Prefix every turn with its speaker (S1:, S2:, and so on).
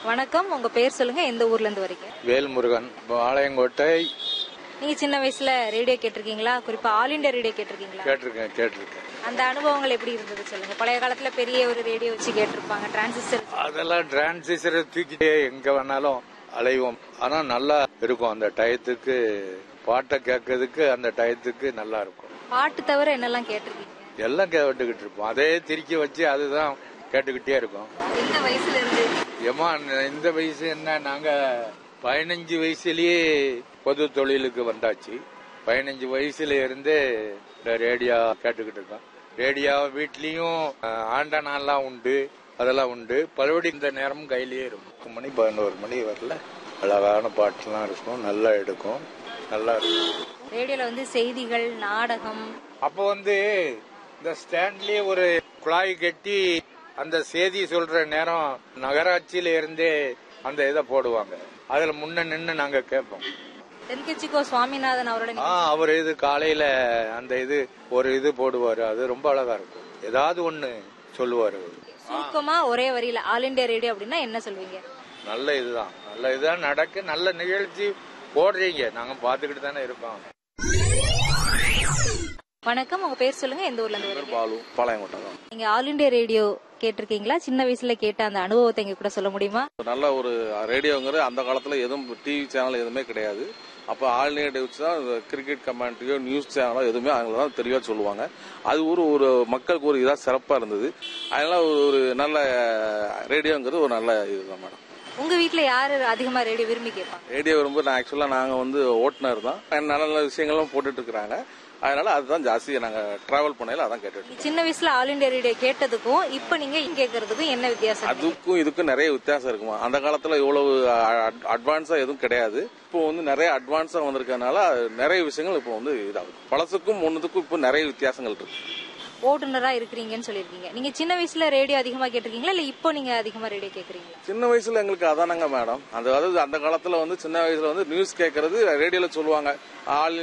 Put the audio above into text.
S1: வணக்கம் உங்க பேர் சொல்லுங்க எந்த ஊர்ல இருந்து வரீங்க
S2: வேல்முருகன் பாளையங்கோட்டை
S1: நீங்க சின்ன வயசுல ரேடியோ கேட்டிருக்கீங்களா குறிப்பா ஆல் இண்டியா ரேடியோ கேட்டிருக்கீங்களா
S2: கேட்டிருக்கேன் கேட்டிருக்கேன்
S1: அந்த அனுபவங்கள் எப்படி இருந்தது சொல்லுங்க பழைய காலத்துல பெரிய ஒரு ரேடியோ வச்சு கேட்டிருப்பாங்க டிரான்சிஸ்டர்
S2: அதெல்லாம் டிரான்சிஸ்டரை தூக்கிட்டே எங்க வேணாலும் அலைவோம் ஆனா நல்லா இருக்கும் அந்த டயத்துக்கு பாட்டை கேட்கறதுக்கு அந்த டயத்துக்கு நல்லா இருக்கும்
S1: பாட்டு தவிர என்னெல்லாம் கேட்டிருக்கீங்க
S2: எல்லாம் கேட்டுக்கிட்டு இருப்போம் அதே திருக்கி வச்சு அதுதான் கேட்டுக்கிட்டே இருக்கும்
S1: எந்த வயசுல இருந்து
S2: ஏமா இந்த வயசு என்ன நாங்க பதினஞ்சு வயசுலயே பொது தொழிலுக்கு வந்தாச்சு பதினஞ்சு வயசுல இருந்தே இந்த ரேடியோ கேட்டுக்கிட்டு இருக்கோம் ரேடியோ வீட்லயும் அஹ், ஆண்டனாலாம் உண்டு அதெல்லாம் உண்டு பலபடி இந்த நேரமும் கையிலேயே இருக்கும் பத்து மணி பதினோரு மணி வரல அழகான பாட்டுலாம் இருக்கும் நல்லா எடுக்கும் நல்லா இருக்கும்
S1: ரேடியோல வந்து செய்திகள் நாடகம்
S2: அப்போ வந்து இந்த ஸ்டாண்ட்லயே ஒரு குழாய் கட்டி அந்த செய்தி சொல்ற நேரம் நகராட்சியில இருந்தே அந்த இதை போடுவாங்க அதுல முன்ன நின்னு நாங்க கேட்போம்
S1: தென்கட்சிக்கோ சுவாமிநாதன் அவரோட
S2: ஆ அவர் இது காலையில அந்த இது ஒரு இது போடுவாரு அது ரொம்ப அழகா இருக்கும் ஏதாவது ஒண்ணு சொல்லுவாரு அவரு.
S1: சுருக்கமா ஒரே வரியில ஆல் இண்டியா ரேடியோ அப்படின்னா என்ன சொல்வீங்க
S2: நல்ல இதுதான் நல்ல இதுதான் நடக்கு நல்ல நிகழ்ச்சி போடுறீங்க நாங்க பாத்துக்கிட்டு தானே இருக்கோம்
S1: வணக்கம் உங்க பேர் சொல்லுங்க எந்த ஊர்ல இருந்து வரீங்க
S3: பாலு பாளையங்கோட்டை தான்
S1: நீங்க ஆல் இண்டியா ரேடியோ கேட்டிருக்கீங்களா சின்ன வயசுல கேட்ட அந்த அனுபவத்தை எங்க கூட சொல்ல முடியுமா
S3: நல்ல ஒரு ரேடியோங்கிறது அந்த காலத்துல எதுவும் டிவி சேனல் எதுவுமே கிடையாது அப்போ ஆல் இண்டியா வச்சு தான் கிரிக்கெட் கமெண்ட்ரியோ நியூஸ் சேனலோ எதுவுமே அவங்க தான் தெளிவாக சொல்லுவாங்க அது ஒரு ஒரு மக்களுக்கு ஒரு இதாக சிறப்பாக இருந்தது அதனால ஒரு ஒரு நல்ல ரேடியோங்கிறது ஒரு நல்ல இதுதான் மேடம்
S1: உங்க வீட்ல யாரு அதிகமா ரேடியோ விரும்பி கேட்பாங்க
S3: ரேடியோ வரும்போது நான் ஆக்சுவலாக நாங்கள் வந்து ஓட்டுநர் தான் நல்ல நல்ல விஷயங்களும் போட்டுட்டு இருக்கிறாங்க அதனால அதுதான் ஜாஸ்தி நாங்கள் டிராவல் பண்ணையில அதான் கேட்டுட்டு இருக்கோம்.
S1: சின்ன வயசுல ஆல் இண்டியா ரேடியோ கேட்டதுக்கும் இப்ப நீங்க இங்க கேக்குறதுக்கும் என்ன வித்தியாசம்
S3: அதுக்கும் இதுக்கும் நிறைய வித்தியாசம் இருக்குமா அந்த காலத்துல இவ்வளவு அட்வான்ஸா எதுவும் கிடையாது இப்போ வந்து நிறைய அட்வான்ஸா வந்திருக்கனால நிறைய விஷயங்கள் இப்போ வந்து இதாகுது பழசுக்கும் ஒன்னுத்துக்கும் இப்போ நிறைய வித்தியாசங்கள் இருக்கு
S1: ஓட்டுநரா இருக்கிறீங்கன்னு சொல்லிருக்கீங்க நீங்க சின்ன வயசுல ரேடியோ அதிகமா கேட்டிருக்கீங்களா இல்ல இப்போ நீங்க அதிகமா ரேடியோ கேக்குறீங்களா
S3: சின்ன வயசுல எங்களுக்கு அதானங்க மேடம் அந்த அதாவது அந்த காலத்துல வந்து சின்ன வயசுல வந்து நியூஸ் கேட்கறது ரேடியோல சொல்லுவாங்க ஆல்